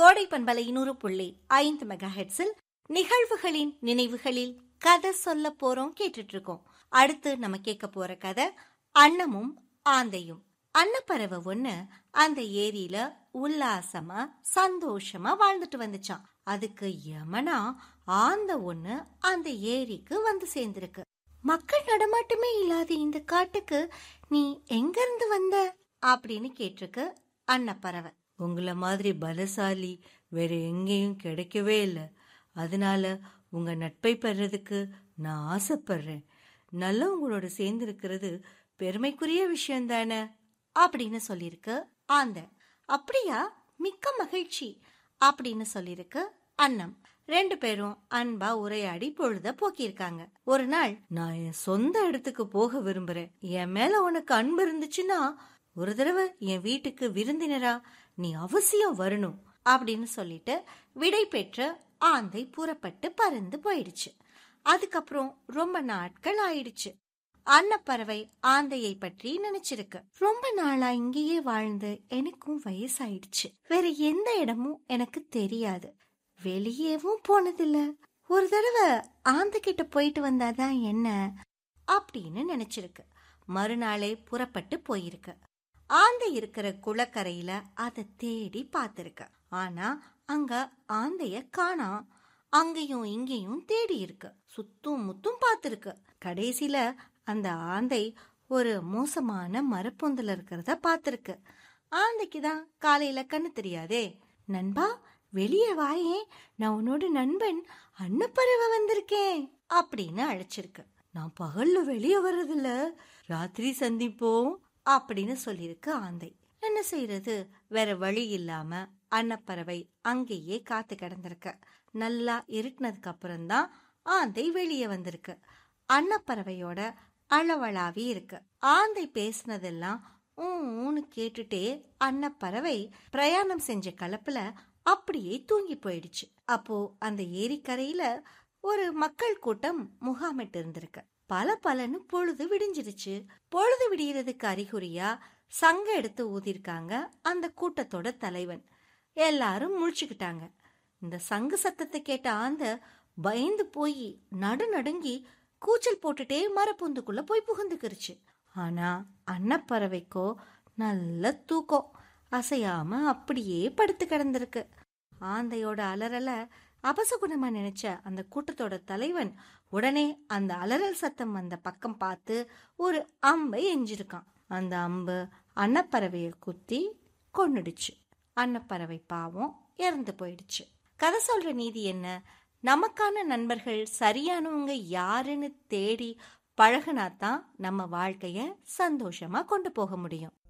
கோடை பண்பலை நூறு புள்ளி ஐந்து மெகா ஹெட்ஸில் நிகழ்வுகளின் நினைவுகளில் கதை சொல்ல போறோம் கேட்டுட்டு இருக்கோம் அடுத்து நம்ம கேட்க போற கதை அன்னமும் ஆந்தையும் அன்னப்பறவை ஒண்ணு அந்த ஏரியில உல்லாசமா சந்தோஷமா வாழ்ந்துட்டு வந்துச்சான் அதுக்கு யமனா ஆந்த ஒண்ணு அந்த ஏரிக்கு வந்து சேர்ந்திருக்கு மக்கள் நடமாட்டமே இல்லாத இந்த காட்டுக்கு நீ எங்க இருந்து வந்த அப்படின்னு கேட்டிருக்கு அன்னப்பறவை உங்களை மாதிரி பலசாலி வேற எங்கேயும் கிடைக்கவே இல்லை அதனால உங்க நட்பை பெறதுக்கு நான் ஆசைப்படுறேன் நல்லவங்களோட சேர்ந்து இருக்கிறது பெருமைக்குரிய விஷயம் தானே அப்படின்னு சொல்லியிருக்கு ஆந்த அப்படியா மிக்க மகிழ்ச்சி அப்படின்னு சொல்லியிருக்கு அன்னம் ரெண்டு பேரும் அன்பா உரையாடி பொழுத போக்கியிருக்காங்க ஒரு நாள் நான் என் சொந்த இடத்துக்கு போக விரும்புறேன் என் மேல உனக்கு அன்பு இருந்துச்சுன்னா ஒரு தடவை என் வீட்டுக்கு விருந்தினரா நீ அவசியம் வரணும் அப்படின்னு சொல்லிட்டு விடை பெற்று ஆந்தை புறப்பட்டு பறந்து போயிடுச்சு அதுக்கப்புறம் ரொம்ப நாட்கள் ஆயிடுச்சு அன்னப்பறவை ஆந்தையை பற்றி நினைச்சிருக்கு ரொம்ப நாளா இங்கேயே வாழ்ந்து எனக்கும் வயசாயிடுச்சு வேற எந்த இடமும் எனக்கு தெரியாது வெளியேவும் போனதில்ல ஒரு தடவை ஆந்த கிட்ட போயிட்டு வந்தாதான் என்ன அப்படின்னு நினைச்சிருக்கு மறுநாளே புறப்பட்டு போயிருக்கு ஆந்தை இருக்கிற குளக்கரையில அதை தேடி பார்த்திருக்கு ஆனா அங்க ஆந்தைய காணா அங்கேயும் இங்கேயும் தேடி இருக்கு சுத்தும் முத்தும் பார்த்திருக்கு கடைசியில அந்த ஆந்தை ஒரு மோசமான மரப்பொந்தில் இருக்கிறத பார்த்திருக்கு ஆந்தைக்கு தான் காலையில கண்ணு தெரியாதே நண்பா வெளியே வாயே நான் உன்னோட நண்பன் அன்னப்பறவை வந்திருக்கேன் அப்படின்னு அழைச்சிருக்கு நான் பகல்ல வெளியே வர்றதில்ல ராத்திரி சந்திப்போம் அப்படின்னு சொல்லியிருக்கு ஆந்தை என்ன செய்யறது வேற வழி இல்லாம அன்னப்பறவை அங்கேயே காத்து கிடந்திருக்கு நல்லா இருட்டினதுக்கு அப்புறம்தான் ஆந்தை வெளியே வந்திருக்கு அன்னப்பறவையோட அளவளாவி இருக்கு ஆந்தை பேசினதெல்லாம் ஊன்னு கேட்டுட்டே அன்னப்பறவை பிரயாணம் செஞ்ச கலப்புல அப்படியே தூங்கி போயிடுச்சு அப்போ அந்த ஏரிக்கரையில ஒரு மக்கள் கூட்டம் முகாமிட்டு இருந்திருக்கு பல பலன்னு பொழுது விடிஞ்சிருச்சு பொழுது விடியறதுக்கு அறிகுறியா சங்க எடுத்து ஊதிருக்காங்க அந்த கூட்டத்தோட தலைவன் எல்லாரும் முழிச்சுக்கிட்டாங்க இந்த சங்கு சத்தத்தை கேட்ட ஆந்த பயந்து போய் நடு நடுங்கி கூச்சல் போட்டுட்டே மரப்பொந்துக்குள்ள போய் புகுந்துக்கிருச்சு ஆனா அன்னப்பறவைக்கோ நல்ல தூக்கம் அசையாம அப்படியே படுத்து கிடந்திருக்கு ஆந்தையோட அலறல அபசகுணமா நினைச்ச அந்த கூட்டத்தோட தலைவன் உடனே அந்த அலறல் சத்தம் வந்த பக்கம் பார்த்து ஒரு அம்பை எஞ்சிருக்கான் அந்த அம்பு அன்னப்பறவைய குத்தி கொன்னுடுச்சு அன்னப்பறவை பாவம் இறந்து போயிடுச்சு கதை சொல்ற நீதி என்ன நமக்கான நண்பர்கள் சரியானவங்க யாருன்னு தேடி பழகுனாதான் நம்ம வாழ்க்கைய சந்தோஷமா கொண்டு போக முடியும்